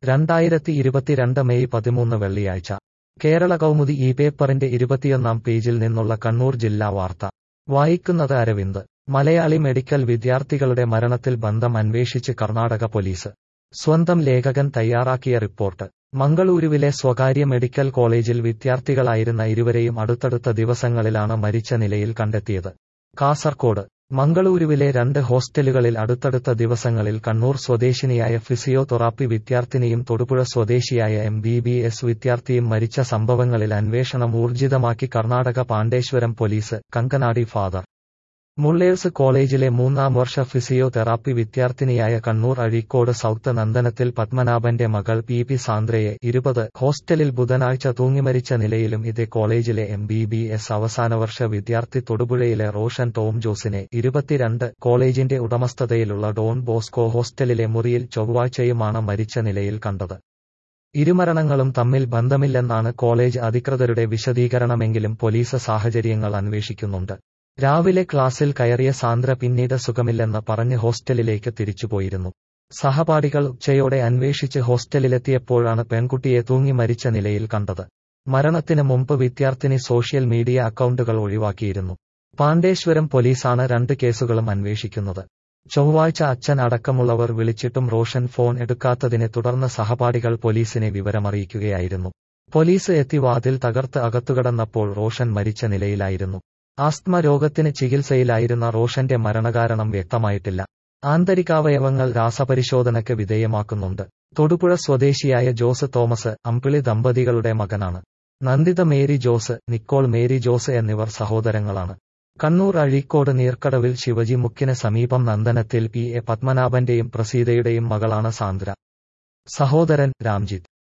രണ്ടായിരത്തി ഇരുപത്തിരണ്ട് മെയ് പതിമൂന്ന് വെള്ളിയാഴ്ച കേരള കൗമുദി ഈ പേപ്പറിന്റെ ഇരുപത്തിയൊന്നാം പേജിൽ നിന്നുള്ള കണ്ണൂർ ജില്ലാ വാർത്ത വായിക്കുന്നത് അരവിന്ദ് മലയാളി മെഡിക്കൽ വിദ്യാർത്ഥികളുടെ മരണത്തിൽ ബന്ധം അന്വേഷിച്ച് കർണാടക പോലീസ് സ്വന്തം ലേഖകൻ തയ്യാറാക്കിയ റിപ്പോർട്ട് മംഗളൂരുവിലെ സ്വകാര്യ മെഡിക്കൽ കോളേജിൽ വിദ്യാർത്ഥികളായിരുന്ന ഇരുവരെയും അടുത്തടുത്ത ദിവസങ്ങളിലാണ് മരിച്ച നിലയിൽ കണ്ടെത്തിയത് കാസർകോട് മംഗളൂരുവിലെ രണ്ട് ഹോസ്റ്റലുകളിൽ അടുത്തടുത്ത ദിവസങ്ങളിൽ കണ്ണൂർ സ്വദേശിനിയായ ഫിസിയോതെറാപ്പി വിദ്യാർത്ഥിനിയും തൊടുപുഴ സ്വദേശിയായ എം ബി ബി എസ് വിദ്യാർത്ഥിയും മരിച്ച സംഭവങ്ങളിൽ അന്വേഷണം ഊർജിതമാക്കി Karnataka Pandeshwaram police Kankanady father Muller's കോളേജിലെ മൂന്നാം വർഷ ഫിസിയോതെറാപ്പി വിദ്യാർത്ഥിനിയായ കണ്ണൂർ അഴീക്കോട് സൗത്ത് നന്ദനത്തിൽ പത്മനാഭന്റെ മകൾ പി പി സാന്ദ്രയെ ഇരുപത് ഹോസ്റ്റലിൽ ബുധനാഴ്ച തൂങ്ങിമരിച്ച നിലയിലും ഇതേ കോളേജിലെ എം ബി ബി എസ് അവസാനവർഷ വിദ്യാർത്ഥി തൊടുപുഴയിലെ റോഷൻ ടോം ജോസിനെ ഇരുപത്തിരണ്ട് കോളേജിന്റെ ഉടമസ്ഥതയിലുള്ള ഡോൺ ബോസ്കോ ഹോസ്റ്റലിലെ മുറിയിൽ ചൊവ്വാഴ്ചയുമാണ് മരിച്ച നിലയിൽ കണ്ടത് ഇരുമരണങ്ങളും തമ്മിൽ ബന്ധമില്ലെന്നാണ് കോളേജ് അധികൃതരുടെ വിശദീകരണമെങ്കിലും പോലീസ് സാഹചര്യങ്ങൾ അന്വേഷിക്കുന്നുണ്ട് രാവിലെ ക്ലാസ്സിൽ കയറിയ സാന്ദ്ര പിന്നീട് സുഖമില്ലെന്ന് പറഞ്ഞ് ഹോസ്റ്റലിലേക്ക് തിരിച്ചുപോയിരുന്നു സഹപാഠികൾ ഉച്ചയോടെ അന്വേഷിച്ച് ഹോസ്റ്റലിലെത്തിയപ്പോഴാണ് പെൺകുട്ടിയെ തൂങ്ങി മരിച്ച നിലയിൽ കണ്ടത് മരണത്തിന് മുമ്പ് വിദ്യാർത്ഥിനി സോഷ്യൽ മീഡിയ അക്കൗണ്ടുകൾ ഒഴിവാക്കിയിരുന്നു പാണ്ഡേശ്വരം പോലീസാണ് രണ്ട് കേസുകളും അന്വേഷിക്കുന്നത് ചൊവ്വാഴ്ച അച്ഛൻ അടക്കമുള്ളവർ വിളിച്ചിട്ടും റോഷൻ ഫോൺ എടുക്കാത്തതിനെ തുടർന്ന് സഹപാഠികൾ പോലീസിനെ വിവരമറിയിക്കുകയായിരുന്നു പോലീസ് എത്തി വാതിൽ തകർത്ത് അകത്തുകടന്നപ്പോൾ റോഷൻ മരിച്ച നിലയിലായിരുന്നു ആസ്ത്മ രോഗത്തിന് ചികിത്സയിലായിരുന്ന റോഷന്റെ മരണകാരണം വ്യക്തമായിട്ടില്ല ആന്തരികാവയവങ്ങൾ രാസപരിശോധനയ്ക്ക് വിധേയമാക്കുന്നുണ്ട് തൊടുപുഴ സ്വദേശിയായ ജോസ് തോമസ് അമ്പിളി ദമ്പതികളുടെ മകനാണ് Nanditha Mary Jose Nicole Mary Jose എന്നിവർ സഹോദരങ്ങളാണ് കണ്ണൂർ അഴീക്കോട് നീർക്കടവിൽ ശിവജി മുക്കിന് സമീപം നന്ദനത്തിൽ പി എ പത്മനാഭന്റെയും പ്രസീതയുടെയും മകളാണ് സാന്ദ്ര സഹോദരൻ രാംജിത്ത്